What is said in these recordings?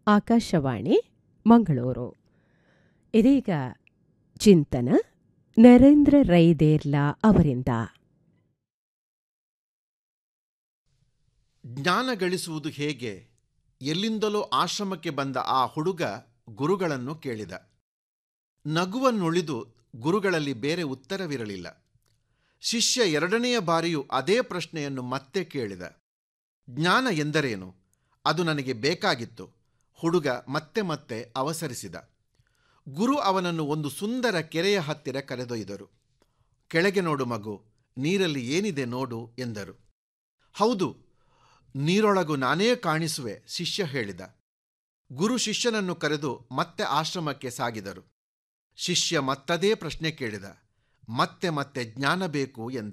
ಆಕಾಶವಾಣಿ ಮಂಗಳೂರು ಇದೀಗ ಚಿಂತನ ನರೇಂದ್ರ ರೈದೇರ್ಲಾ ಅವರಿಂದ ಜ್ಞಾನ ಗಳಿಸುವುದು ಹೇಗೆ ಎಲ್ಲಿಂದಲೋ ಆಶ್ರಮಕ್ಕೆ ಬಂದ ಆ ಹುಡುಗ ಗುರುಗಳನ್ನು ಕೇಳಿದ ನಗುವನ್ನುಳಿದು ಗುರುಗಳಲ್ಲಿ ಬೇರೆ ಉತ್ತರವಿರಲಿಲ್ಲ ಶಿಷ್ಯ ಎರಡನೆಯ ಬಾರಿಯೂ ಅದೇ ಪ್ರಶ್ನೆಯನ್ನು ಮತ್ತೆ ಕೇಳಿದ ಜ್ಞಾನ ಎಂದರೇನು ಅದು ನನಗೆ ಬೇಕಾಗಿತ್ತು ಹುಡುಗ ಮತ್ತೆ ಮತ್ತೆ ಅವಸರಿಸಿದ ಗುರು ಅವನನ್ನು ಒಂದು ಸುಂದರ ಕೆರೆಯ ಹತ್ತಿರ ಕರೆದೊಯ್ದರು ಕೆಳಗೆ ನೋಡು ಮಗು ನೀರಲ್ಲಿ ಏನಿದೆ ನೋಡು ಎಂದರು ಹೌದು ನೀರೊಳಗು ನಾನೇ ಕಾಣಿಸುವೆ ಶಿಷ್ಯ ಹೇಳಿದ ಗುರು ಶಿಷ್ಯನನ್ನು ಕರೆದು ಮತ್ತೆ ಆಶ್ರಮಕ್ಕೆ ಸಾಗಿದರು ಶಿಷ್ಯ ಮತ್ತದೇ ಪ್ರಶ್ನೆ ಕೇಳಿದ ಮತ್ತೆ ಮತ್ತೆ ಜ್ಞಾನ ಬೇಕು ಎಂದ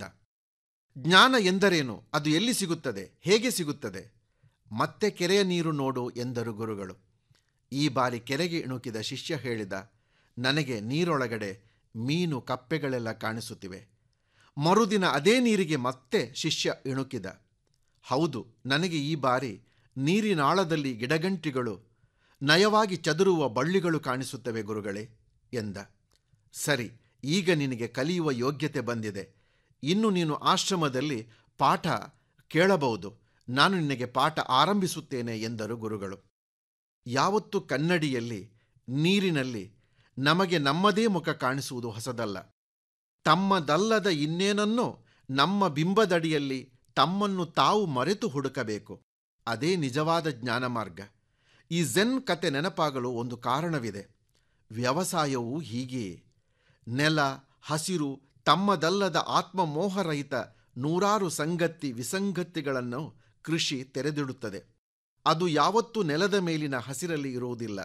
ಜ್ಞಾನ ಎಂದರೇನು ಅದು ಎಲ್ಲಿ ಸಿಗುತ್ತದೆ ಹೇಗೆ ಸಿಗುತ್ತದೆ ಮತ್ತೆ ಕೆರೆಯ ನೀರು ನೋಡು ಎಂದರು ಗುರುಗಳು ಈ ಬಾರಿ ಕೆರೆಗೆ ಇಣುಕಿದ ಶಿಷ್ಯ ಹೇಳಿದ ನನಗೆ ನೀರೊಳಗಡೆ ಮೀನು ಕಪ್ಪೆಗಳೆಲ್ಲ ಕಾಣಿಸುತ್ತಿವೆ ಮರುದಿನ ಅದೇ ನೀರಿಗೆ ಮತ್ತೆ ಶಿಷ್ಯ ಇಣುಕಿದ ಹೌದು ನನಗೆ ಈ ಬಾರಿ ನೀರಿನಾಳದಲ್ಲಿ ಗಿಡಗಂಟಿಗಳು ನಯವಾಗಿ ಚದುರುವ ಬಳ್ಳಿಗಳು ಕಾಣಿಸುತ್ತವೆ ಗುರುಗಳೇ ಎಂದ ಸರಿ ಈಗ ನಿನಗೆ ಕಲಿಯುವ ಯೋಗ್ಯತೆ ಬಂದಿದೆ ಇನ್ನು ನೀನು ಆಶ್ರಮದಲ್ಲಿ ಪಾಠ ಕೇಳಬಹುದು ನಾನು ನಿನಗೆ ಪಾಠ ಆರಂಭಿಸುತ್ತೇನೆ ಎಂದರು ಗುರುಗಳು ಯಾವತ್ತು ಕನ್ನಡಿಯಲ್ಲಿ ನೀರಿನಲ್ಲಿ ನಮಗೆ ನಮ್ಮದೇ ಮುಖ ಕಾಣಿಸುವುದು ಹೊಸದಲ್ಲ ತಮ್ಮದಲ್ಲದ ಇನ್ನೇನನ್ನೋ ನಮ್ಮ ಬಿಂಬದಡಿಯಲ್ಲಿ ತಮ್ಮನ್ನು ತಾವು ಮರೆತು ಹುಡುಕಬೇಕು ಅದೇ ನಿಜವಾದ ಜ್ಞಾನ ಮಾರ್ಗ ಈ ಝೆನ್ ಕತೆ ನೆನಪಾಗಲು ಒಂದು ಕಾರಣವಿದೆ ವ್ಯವಸಾಯವೂ ಹೀಗೆಯೇ ನೆಲ ಹಸಿರು ತಮ್ಮದಲ್ಲದ ಆತ್ಮಮೋಹರಹಿತ ನೂರಾರು ಸಂಗತಿ ವಿಸಂಗತಿಗಳನ್ನು ಕೃಷಿ ತೆರೆದಿಡುತ್ತದೆ ಅದು ಯಾವತ್ತೂ ನೆಲದ ಮೇಲಿನ ಹಸಿರಲ್ಲಿ ಇರುವುದಿಲ್ಲ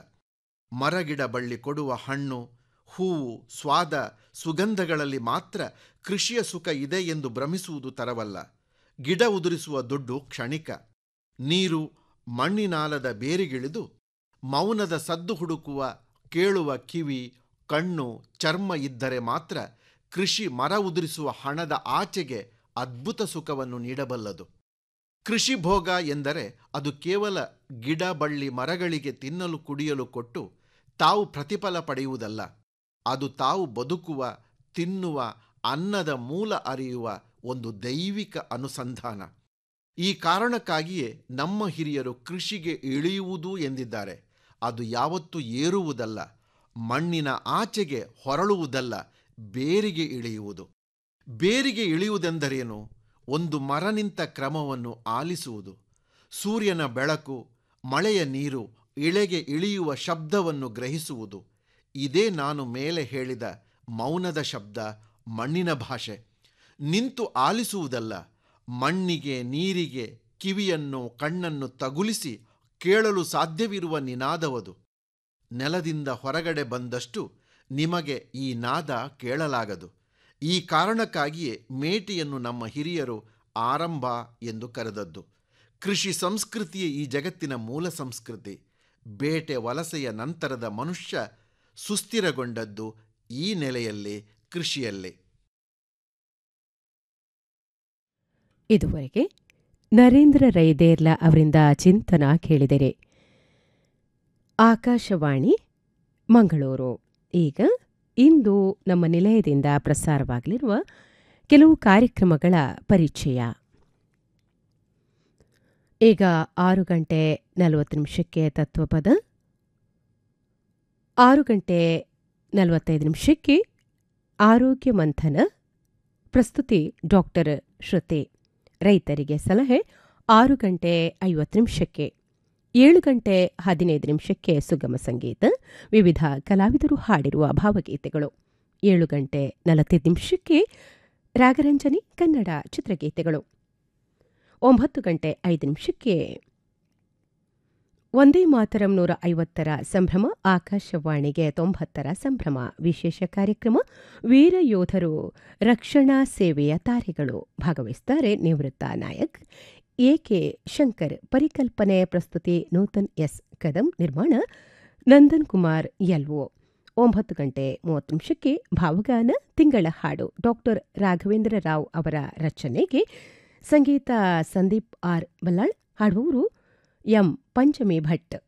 ಮರಗಿಡ ಬಳ್ಳಿ ಕೊಡುವ ಹಣ್ಣು ಹೂವು ಸ್ವಾದ ಸುಗಂಧಗಳಲ್ಲಿ ಮಾತ್ರ ಕೃಷಿಯ ಸುಖ ಇದೆ ಎಂದು ಭ್ರಮಿಸುವುದು ತರವಲ್ಲ ಗಿಡ ಉದುರಿಸುವ ದುಡ್ಡು ಕ್ಷಣಿಕ ನೀರು ಮಣ್ಣಿನಾಲದ ಬೇರಿಗಿಳಿದು ಮೌನದ ಸದ್ದು ಹುಡುಕುವ ಕೇಳುವ ಕಿವಿ ಕಣ್ಣು ಚರ್ಮ ಇದ್ದರೆ ಮಾತ್ರ ಕೃಷಿ ಮರ ಉದುರಿಸುವ ಹಣದ ಆಚೆಗೆ ಅದ್ಭುತ ಸುಖವನ್ನು ನೀಡಬಲ್ಲದು ಕೃಷಿ ಭೋಗ ಎಂದರೆ ಅದು ಕೇವಲ ಗಿಡ ಬಳ್ಳಿ ಮರಗಳಿಗೆ ತಿನ್ನಲು ಕುಡಿಯಲು ಕೊಟ್ಟು ತಾವು ಪ್ರತಿಫಲ ಪಡೆಯುವುದಲ್ಲ ಅದು ತಾವು ಬದುಕುವ ತಿನ್ನುವ ಅನ್ನದ ಮೂಲ ಅರಿಯುವ ಒಂದು ದೈವಿಕ ಅನುಸಂಧಾನ ಈ ಕಾರಣಕ್ಕಾಗಿಯೇ ನಮ್ಮ ಹಿರಿಯರು ಕೃಷಿಗೆ ಇಳಿಯುವುದು ಎಂದಿದ್ದಾರೆ ಅದು ಯಾವತ್ತೂ ಏರುವುದಲ್ಲ ಮಣ್ಣಿನ ಆಚೆಗೆ ಹೊರಳುವುದಲ್ಲ ಬೇರಿಗೆ ಇಳಿಯುವುದು ಬೇರಿಗೆ ಇಳಿಯುವುದೆಂದರೇನು ಒಂದು ಮರ ನಿಂತ ಕ್ರಮವನ್ನು ಆಲಿಸುವುದು ಸೂರ್ಯನ ಬೆಳಕು ಮಳೆಯ ನೀರು ಇಳೆಗೆ ಇಳಿಯುವ ಶಬ್ದವನ್ನು ಗ್ರಹಿಸುವುದು ಇದೇ ನಾನು ಮೇಲೆ ಹೇಳಿದ ಮೌನದ ಶಬ್ದ ಮಣ್ಣಿನ ಭಾಷೆ ನಿಂತು ಆಲಿಸುವುದಲ್ಲ ಮಣ್ಣಿಗೆ ನೀರಿಗೆ ಕಿವಿಯನ್ನು ಕಣ್ಣನ್ನು ತಗುಲಿಸಿ ಕೇಳಲು ಸಾಧ್ಯವಿರುವ ನಿನಾದವದು ನೆಲದಿಂದ ಹೊರಗಡೆ ಬಂದಷ್ಟು ನಿಮಗೆ ಈ ನಾದ ಕೇಳಲಾಗದು ಈ ಕಾರಣಕ್ಕಾಗಿಯೇ ಮೇಟಿಯನ್ನು ನಮ್ಮ ಹಿರಿಯರು ಆರಂಭ ಎಂದು ಕರೆದದ್ದು ಕೃಷಿ ಸಂಸ್ಕೃತಿಯೇ ಈ ಜಗತ್ತಿನ ಮೂಲ ಸಂಸ್ಕೃತಿ ಬೇಟೆ ವಲಸೆಯ ನಂತರದ ಮನುಷ್ಯ ಸುಸ್ಥಿರಗೊಂಡದ್ದು ಈ ನೆಲೆಯಲ್ಲಿ ಕೃಷಿಯಲ್ಲೇ ಇದುವರೆಗೆ ನರೇಂದ್ರ ರೈದೇರ್ಲಾ ಅವರಿಂದ ಚಿಂತನ ಕೇಳಿದರೆ ಆಕಾಶವಾಣಿ ಮಂಗಳೂರು ಈಗ ಇಂದು ನಮ್ಮ ನಿಲಯದಿಂದ ಪ್ರಸಾರವಾಗಲಿರುವ ಕೆಲವು ಕಾರ್ಯಕ್ರಮಗಳ ಪರಿಚಯ ಈಗ ಆರು ಗಂಟೆ ನಲವತ್ತು ನಿಮಿಷಕ್ಕೆ ತತ್ವಪದ ಆರು ಗಂಟೆ ನಲವತ್ತೈದು ನಿಮಿಷಕ್ಕೆ ಆರೋಗ್ಯ ಮಂಥನ ಪ್ರಸ್ತುತಿ ಡಾಕ್ಟರ್ ಶ್ರುತಿ ರೈತರಿಗೆ ಸಲಹೆ ಆರು ಗಂಟೆ ಐವತ್ತು ನಿಮಿಷಕ್ಕೆ ಏಳು ಗಂಟೆ ಹದಿನೈದು ನಿಮಿಷಕ್ಕೆ ಸುಗಮ ಸಂಗೀತ ವಿವಿಧ ಕಲಾವಿದರು ಹಾಡಿರುವ ಭಾವಗೀತೆಗಳು ಏಳು ಗಂಟೆ ನಲವತ್ತೈದು ನಿಮಿಷಕ್ಕೆ ರಾಗರಂಜನಿ ಕನ್ನಡ ಚಿತ್ರಗೀತೆಗಳು ಒಂಬತ್ತು ಗಂಟೆ ಐದು ನಿಮಿಷಕ್ಕೆ ಒಂದೇ ಮಾತರಂ ನೂರ ಐವತ್ತರ ಸಂಭ್ರಮ ಆಕಾಶವಾಣಿಗೆ ತೊಂಬತ್ತರ ಸಂಭ್ರಮ ವಿಶೇಷ ಕಾರ್ಯಕ್ರಮ ವೀರ ಯೋಧರು ರಕ್ಷಣಾ ಸೇವೆಯ ತಾರೆಗಳು ಭಾಗವಹಿಸುತ್ತಾರೆ ನಿವೃತ್ತ ನಾಯಕ್ ಎಕೆ ಶಂಕರ್ ಪರಿಕಲ್ಪನೆ ಪ್ರಸ್ತುತಿ ನೂತನ್ ಎಸ್ ಕದಂ ನಿರ್ಮಾಣ ನಂದನ್ ಕುಮಾರ್ ಎಲ್ಒ ಒಂಬತ್ತು ಗಂಟೆ ಮೂವತ್ತು ನಿಮಿಷಕ್ಕೆ ಭಾವಗಾನ ತಿಂಗಳ ಹಾಡು ಡಾಕ್ಟರ್ ರಾಘವೇಂದ್ರ ರಾವ್ ಅವರ ರಚನೆಗೆ ಸಂಗೀತ ಸಂದೀಪ್ ಆರ್ ಬಲ್ಲಾಳ್ ಹಾಡುವವರು ಎಂ ಪಂಚಮಿ ಭಟ್